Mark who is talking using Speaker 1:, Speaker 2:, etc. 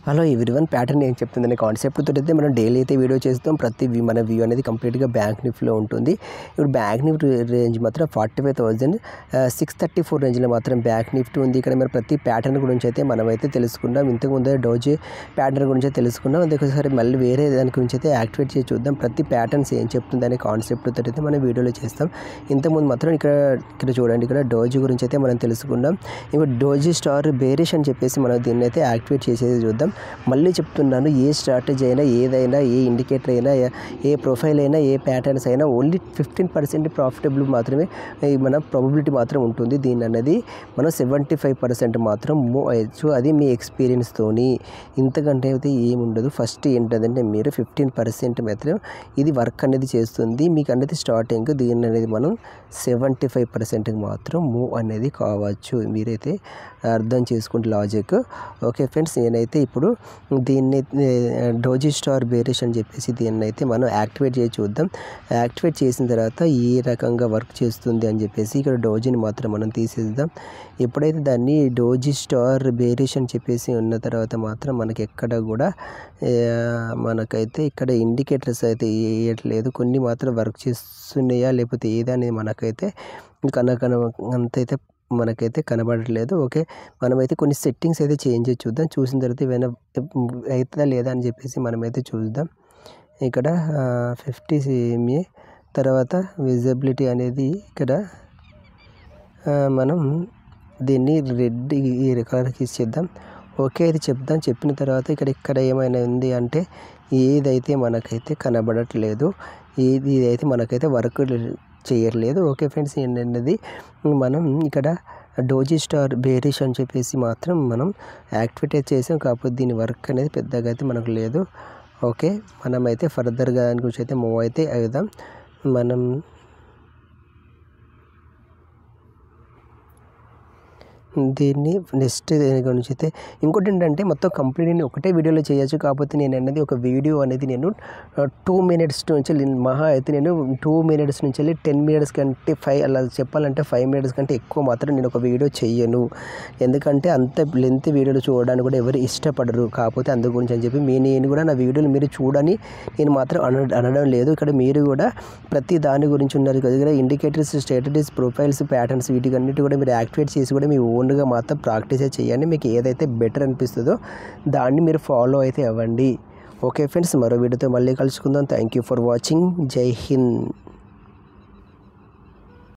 Speaker 1: hello everyone pattern ఏం చెప్తుందనే concept తోటి అయితే మనం డైలీ అయితే వీడియో చేస్తాం ప్రతి view- మన వ్యూ అనేది కంప్లీట్గా బ్యాంక్ నిఫ్టీలో ఉంటుంది ఇప్పుడు బ్యాంక్ నిఫ్టీ రేంజ్ మాత్రం forty five thousand six thirty four రేంజ్లో మాత్రం బ్యాంక్ నిఫ్టీ ఉంది ఇక్కడ మరి ప్రతి ప్యాటర్న్ గురించి అయితే మనం అయితే తెలుసుకుందాం ఇంతకుముందే డోజీ ప్యాటర్న్ గురించి అయితే తెలుసుకున్నాం అందుకోసారి మళ్ళీ వేరే దాని గురించి అయితే యాక్టివేట్ చేసి చూద్దాం ప్రతి ప్యాటర్న్స్ ఏం చెప్తుంది అనే కాన్సెప్ట్ తోటి అయితే మనం వీడియోలో చేస్తాం ఇంతకుముందు మాత్రం ఇక్కడ ఇక్కడ చూడండి ఇక్కడ డోజీ గురించి అయితే మనం తెలుసుకున్నాం ఇప్పుడు డోజీ స్టార్ బేరిష్ అని చెప్పేసి మనం దీన్ని అయితే యాక్టివేట్ చేసేది చూద్దాం మళ్ళీ చెప్తున్నాను ఏ స్ట్రాటజీ అయినా ఏదైనా ఏ ఇండికేటర్ అయినా ఏ- ఏ ప్రొఫైల్ అయినా ఏ ప్యాటర్న్స్ అయినా ఓన్లీ ఫిఫ్టీన్ పర్సెంట్ ప్రాఫిటబుల్ మాత్రమే ఈ మన ప్రాబిలిటీ మాత్రం ఉంటుంది దీని అనేది మనం సెవెంటీ ఫైవ్ పర్సెంట్ మాత్రం మూవ్ అయ్యచ్చు అది మీ ఎక్స్పీరియన్స్తోని ఇంతకంటే అయితే ఏముండదు ఫస్ట్ ఏంటంటే మీరు ఫిఫ్టీన్ పర్సెంట్ మాత్రం ఇది వర్క్ అనేది చేస్తుంది మీకు అనేది స్టార్టింగ్ దీని అనేది మనం సెవెంటీ ఫైవ్ పర్సెంట్కి మాత్రం మూవ్ అనేది కావచ్చు మీరైతే అర్థం చేసుకుంటే లాజిక్ ఓకే ఫ్రెండ్స్ నేనైతే ఇప్పుడు దీన్ని డోజీ స్టార్ బేరిష్ అని చెప్పేసి దీన్ని అయితే మనం యాక్టివేట్ చేసి చూద్దాం యాక్టివేట్ చేసిన తర్వాత ఏ రకంగా వర్క్ చేస్తుంది అని చెప్పేసి ఇక్కడ డోజీని మాత్రం మనం తీసేద్దాం ఎప్పుడైతే దాన్ని డోజీ స్టార్ బేరిష్ అని చెప్పేసి ఉన్న తర్వాత మాత్రం మనకి ఎక్కడ కూడా ఆ, మనకైతే ఇక్కడ ఇండికేటర్స్ అయితే వేయట్లేదు కొన్ని మాత్రం వర్క్ చేస్తున్నాయా లేకపోతే ఏదనేది మనకైతే కనకన అంతైతే మనకైతే కనబడట్లేదు ఓకే మనమైతే కొన్ని సెట్టింగ్స్ అయితే చేంజ్ చేసి చూద్దాం చూసిన తర్వాత ఏమైనా అవుతుందా లేదా అని చెప్పేసి మనమైతే చూద్దాం ఇక్కడ ఫిఫ్టీ సిఎంఏ తర్వాత విజిబిలిటీ అనేది ఇక్కడ ఆ, మనం దీన్ని రెడ్ ఈ కలర్కి ఇచ్చేద్దాం ఓకే ఇది చెప్దాం చెప్పిన తర్వాత ఇక్కడ ఇక్కడ ఏమైనా ఉంది అంటే ఏదైతే మనకైతే కనబడట్లేదు ఏది ఇదైతే మనకైతే వర్క్ చేయట్లేదు ఓకే ఫ్రెండ్స్ ఏంటన్నది మనం ఇక్కడ డోజీ స్టార్ బేరిష్ అని చెప్పేసి మాత్రం మనం యాక్టివేట్ చేసాం కాకపోతే దీని వర్క్ అనేది పెద్దగా అయితే మనకు లేదు ఓకే మనమైతే ఫర్దర్గా దాని గురించి అయితే మూవ్ అయితే అవుదాం మనం దీన్ని నెక్స్ట్ దీని గురించి అయితే ఇంకోటి ఏంటంటే మొత్తం కంప్లీట్ నేను ఒకటే వీడియోలో చేయొచ్చు కాకపోతే నేను అనేది ఒక వీడియో అనేది నేను టూ మినిట్స్ నుంచి వెళ్ళి మహా అయితే నేను టూ మినిట్స్ నుంచి వెళ్ళి టెన్ మినిట్స్ కంటే ఫైవ్ అలా చెప్పాలంటే ఫైవ్ మినిట్స్ కంటే ఎక్కువ మాత్రం నేను ఒక వీడియో చెయ్యను ఎందుకంటే అంత లెంత్ వీడియోలు చూడడానికి కూడా ఎవరు ఇష్టపడరు కాకపోతే అందు గురించి అని చెప్పి మీ నేను కూడా నా వీడియోలు మీరు చూడని నేను మాత్రం అన అనడం లేదు ఇక్కడ మీరు కూడా ప్రతి దాని గురించి ఉన్నారు కదా ఇండికేటర్స్ స్టేటస్ ప్రొఫైల్స్ ప్యాటర్న్స్ వీటికి అన్నిటి కూడా మీరు యాక్టివేట్ చేసి కూడా మీ ఓన్గా మాత్రం ప్రాక్టీస్ చేయండి మీకు ఏదైతే బెటర్ అనిపిస్తుందో దాన్ని మీరు ఫాలో అయితే అవ్వండి ఓకే ఫ్రెండ్స్ మరో వీడియోతో మళ్ళీ కలుసుకుందాం థ్యాంక్ యూ ఫర్ వాచింగ్ జై హింద్